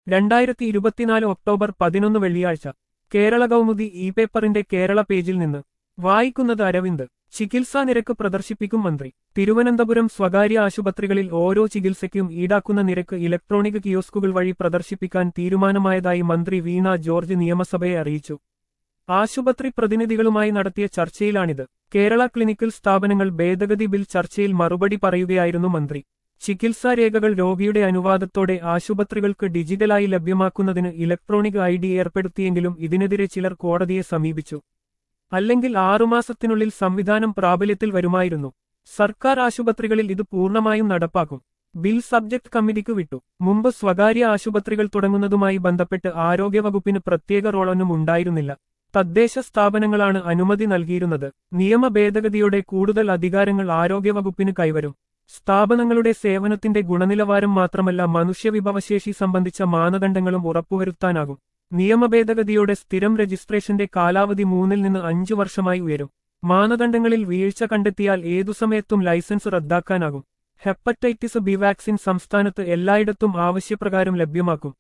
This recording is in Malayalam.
രണ്ടായിരത്തി ഇരുപത്തിനാല് ഒക്ടോബർ പതിനൊന്ന് വെള്ളിയാഴ്ച കേരള കൗമുദി ഇ പേപ്പറിന്റെ കേരള പേജിൽ നിന്ന് വായിക്കുന്നത് അരവിന്ദ് ചികിത്സാ നിരക്ക് പ്രദർശിപ്പിക്കും മന്ത്രി തിരുവനന്തപുരം സ്വകാര്യ ആശുപത്രികളിൽ ഓരോ ചികിത്സയ്ക്കും ഈടാക്കുന്ന നിരക്ക് ഇലക്ട്രോണിക് കിയോസ്കുകൾ വഴി പ്രദർശിപ്പിക്കാൻ തീരുമാനമായതായി മന്ത്രി വീണ ജോർജ് നിയമസഭയെ അറിയിച്ചു ആശുപത്രി പ്രതിനിധികളുമായി നടത്തിയ ചർച്ചയിലാണിത് കേരള ക്ലിനിക്കൽ സ്ഥാപനങ്ങൾ ഭേദഗതി ബിൽ ചർച്ചയിൽ മറുപടി പറയുകയായിരുന്നു മന്ത്രി ചികിത്സാ രേഖകൾ രോഗിയുടെ അനുവാദത്തോടെ ആശുപത്രികൾക്ക് ഡിജിറ്റലായി ലഭ്യമാക്കുന്നതിന് ഇലക്ട്രോണിക് ഐ ഡി ഏർപ്പെടുത്തിയെങ്കിലും ഇതിനെതിരെ ചിലർ കോടതിയെ സമീപിച്ചു അല്ലെങ്കിൽ ആറുമാസത്തിനുള്ളിൽ സംവിധാനം പ്രാബല്യത്തിൽ വരുമായിരുന്നു സർക്കാർ ആശുപത്രികളിൽ ഇത് പൂർണ്ണമായും നടപ്പാക്കും ബിൽ സബ്ജക്ട് കമ്മിറ്റിക്ക് വിട്ടു മുമ്പ് സ്വകാര്യ ആശുപത്രികൾ തുടങ്ങുന്നതുമായി ബന്ധപ്പെട്ട് ആരോഗ്യവകുപ്പിന് പ്രത്യേക റോളൊന്നും ഉണ്ടായിരുന്നില്ല തദ്ദേശ സ്ഥാപനങ്ങളാണ് അനുമതി നൽകിയിരുന്നത് നിയമ ഭേദഗതിയോടെ കൂടുതൽ അധികാരങ്ങൾ ആരോഗ്യവകുപ്പിന് കൈവരും സ്ഥാപനങ്ങളുടെ സേവനത്തിന്റെ ഗുണനിലവാരം മാത്രമല്ല മനുഷ്യവിഭവശേഷി സംബന്ധിച്ച മാനദണ്ഡങ്ങളും ഉറപ്പുവരുത്താനാകും നിയമഭേദഗതിയോടെ സ്ഥിരം രജിസ്ട്രേഷന്റെ കാലാവധി മൂന്നിൽ നിന്ന് അഞ്ചു വർഷമായി ഉയരും മാനദണ്ഡങ്ങളിൽ വീഴ്ച കണ്ടെത്തിയാൽ ഏതു സമയത്തും ലൈസൻസ് റദ്ദാക്കാനാകും ഹെപ്പറ്റൈറ്റിസ് ബി വാക്സിൻ സംസ്ഥാനത്ത് എല്ലായിടത്തും ആവശ്യപ്രകാരം ലഭ്യമാക്കും